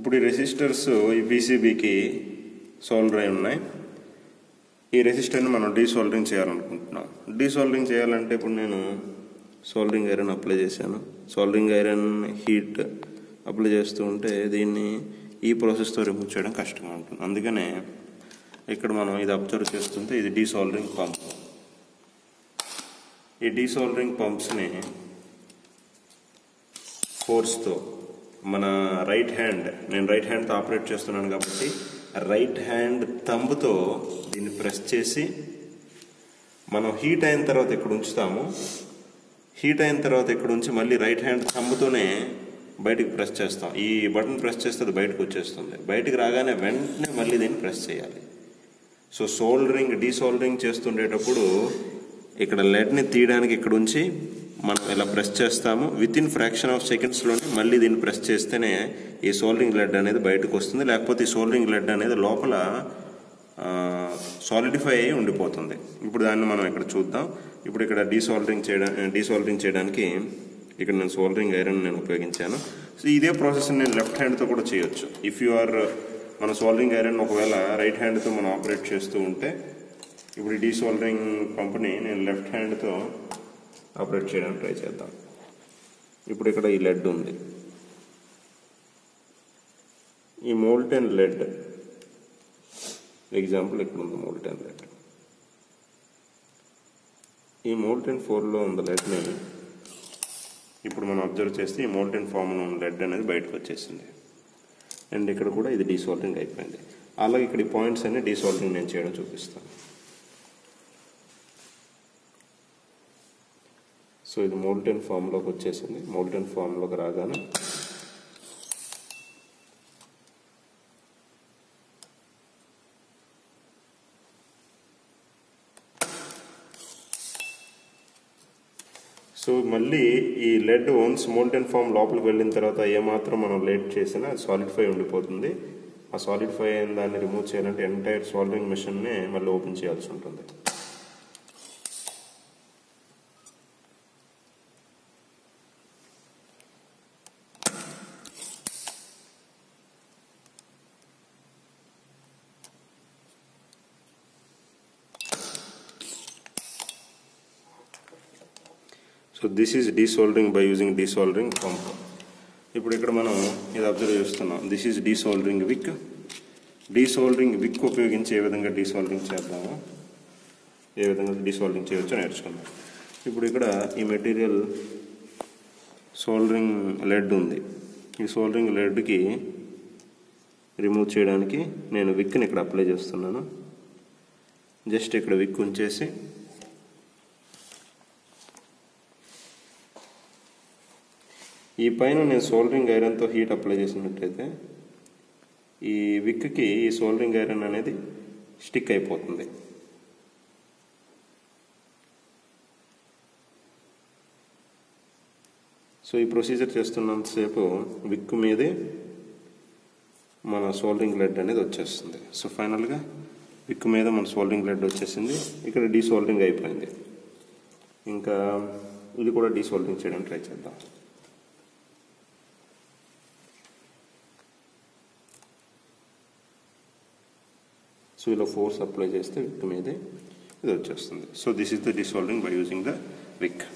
ఇప్పుడు ఈ రెసిస్టర్స్ ఈ పీసీబీకి సోల్డర్ అయి ఉన్నాయి ఈ రెసిస్టర్ని మనం డీసోల్డరింగ్ చేయాలనుకుంటున్నాం డీసోల్డరింగ్ చేయాలంటే ఇప్పుడు నేను సోల్డరింగ్ ఐరన్ అప్లై చేశాను సోల్డరింగ్ ఐరన్ హీట్ అప్లై చేస్తూ ఉంటే దీన్ని ఈ ప్రాసెస్తో రిమూవ్ చేయడం కష్టంగా ఉంటుంది అందుకనే ఇక్కడ మనం ఇది అబ్జర్వ్ చేస్తుంటే ఇది డీసోల్డరింగ్ పంప్ ఈ డీసోల్డరింగ్ పంప్స్ని ఫోర్స్తో మన రైట్ హ్యాండ్ నేను రైట్ హ్యాండ్తో ఆపరేట్ చేస్తున్నాను కాబట్టి రైట్ హ్యాండ్ తంబుతో దీన్ని ప్రెస్ చేసి మనం హీట్ అయిన తర్వాత ఇక్కడ ఉంచుతాము హీట్ అయిన తర్వాత ఇక్కడ ఉంచి మళ్ళీ రైట్ హ్యాండ్ తంబుతోనే బయటికి ప్రెస్ చేస్తాం ఈ బటన్ ప్రెస్ చేస్తే అది బయటకు వచ్చేస్తుంది బయటికి రాగానే వెంటనే మళ్ళీ దీన్ని ప్రెస్ చేయాలి సో సోల్డరింగ్ డీసోల్డరింగ్ చేస్తుండేటప్పుడు ఇక్కడ లెడ్ని తీయడానికి ఇక్కడ ఉంచి మనం ఇలా ప్రెస్ చేస్తాము విత్ ఇన్ ఫ్రాక్షన్ ఆఫ్ సెకండ్స్లోనే మళ్ళీ దీన్ని ప్రెస్ చేస్తేనే ఈ సోల్డరింగ్ లెడ్ అనేది బయటకు వస్తుంది లేకపోతే ఈ సోల్డరింగ్ లెడ్ అనేది లోపల సాలిడిఫై అయ్యి ఉండిపోతుంది ఇప్పుడు దాన్ని మనం ఇక్కడ చూద్దాం ఇప్పుడు ఇక్కడ డీసోల్డరింగ్ చేయడా డీసోల్డరింగ్ చేయడానికి ఇక్కడ నేను సోల్డరింగ్ ఐరన్ నేను ఉపయోగించాను సో ఇదే ప్రాసెస్ నేను లెఫ్ట్ హ్యాండ్తో కూడా చేయొచ్చు ఇఫ్ యు ఆర్ మన సోల్డరింగ్ ఐరన్ ఒకవేళ రైట్ హ్యాండ్తో మనం ఆపరేట్ చేస్తూ ఉంటే ఇప్పుడు ఈ డీసోల్డరింగ్ పంప్ని నేను లెఫ్ట్ హ్యాండ్తో ఆపరేట్ చేయడానికి ట్రై చేద్దాం ఇప్పుడు ఇక్కడ ఈ లెడ్ ఉంది ఈ మోల్టెన్ లెడ్ ఎగ్జాంపుల్ ఇక్కడ ఉంది మోల్టెన్ లెడ్ ఈ మోల్టెన్ ఫోర్లో ఉన్న లెడ్ని ఇప్పుడు మనం అబ్జర్వ్ చేస్తే ఈ మోల్టెన్ ఫామ్లో ఉన్న లెడ్ అనేది బయటకు వచ్చేసింది అండ్ ఇక్కడ కూడా ఇది డీసోల్డరింగ్ అయిపోయింది అలాగే ఇక్కడ ఈ పాయింట్స్ అన్ని డీసోల్డరింగ్ నేను చేయడం చూపిస్తాను సో ఇది మోల్టెన్ ఫామ్లోకి వచ్చేసింది మోల్టెన్ ఫామ్లోకి రాగానే సో మళ్ళీ ఈ లెడ్ ఓన్స్ మోల్టెన్ ఫామ్ లోపలికి వెళ్ళిన తర్వాత ఏమాత్రం మనం లేట్ చేసినా సాలిడిఫై ఉండిపోతుంది ఆ సాలిడిఫై అయిన దాన్ని రిమూవ్ చేయాలంటే ఎంటైర్ సాల్డరింగ్ మిషన్ని మళ్ళీ ఓపెన్ చేయాల్సి ఉంటుంది so this is desoldering by using desoldering pump ఇప్పుడు ఇక్కడ మనం ఇది అబ్జర్వ్ చేస్తున్నాం this is desoldering wick desoldering wick ఉపయోగించి ఏ విధంగా డీసోల్డరింగ్ చేద్దాము ఏ విధంగా డీసోల్డరింగ్ చేయవచ్చో నేర్చుకుందాం ఇప్పుడు ఇక్కడ ఈ మెటీరియల్ సోల్డరింగ్ లెడ్ ఉంది ఈ సోల్డరింగ్ లెడ్కి రిమూవ్ చేయడానికి నేను విక్ని ఇక్కడ అప్లై చేస్తున్నాను జస్ట్ ఇక్కడ విక్ ఉంచేసి ఈ పైన నేను సోల్డరింగ్ ఐరన్తో హీట్ అప్లై చేసినట్టయితే ఈ విక్కి ఈ సోల్డరింగ్ ఐరన్ అనేది స్టిక్ అయిపోతుంది సో ఈ ప్రొసీజర్ చేస్తున్నంతసేపు విక్ మీదే మన సోల్డరింగ్ లెడ్ అనేది వచ్చేస్తుంది సో ఫైనల్గా విక్ మీద మన సోల్డరింగ్ లెడ్ వచ్చేసింది ఇక్కడ డీసోల్డరింగ్ అయిపోయింది ఇంకా ఇది కూడా డీసోల్డరింగ్ చేయడానికి ట్రై చేద్దాం సో ఇలా ఫోర్స్ అప్లై చేస్తే విక్ మీదే ఇది వచ్చేస్తుంది so this is the dissolving by using the విక్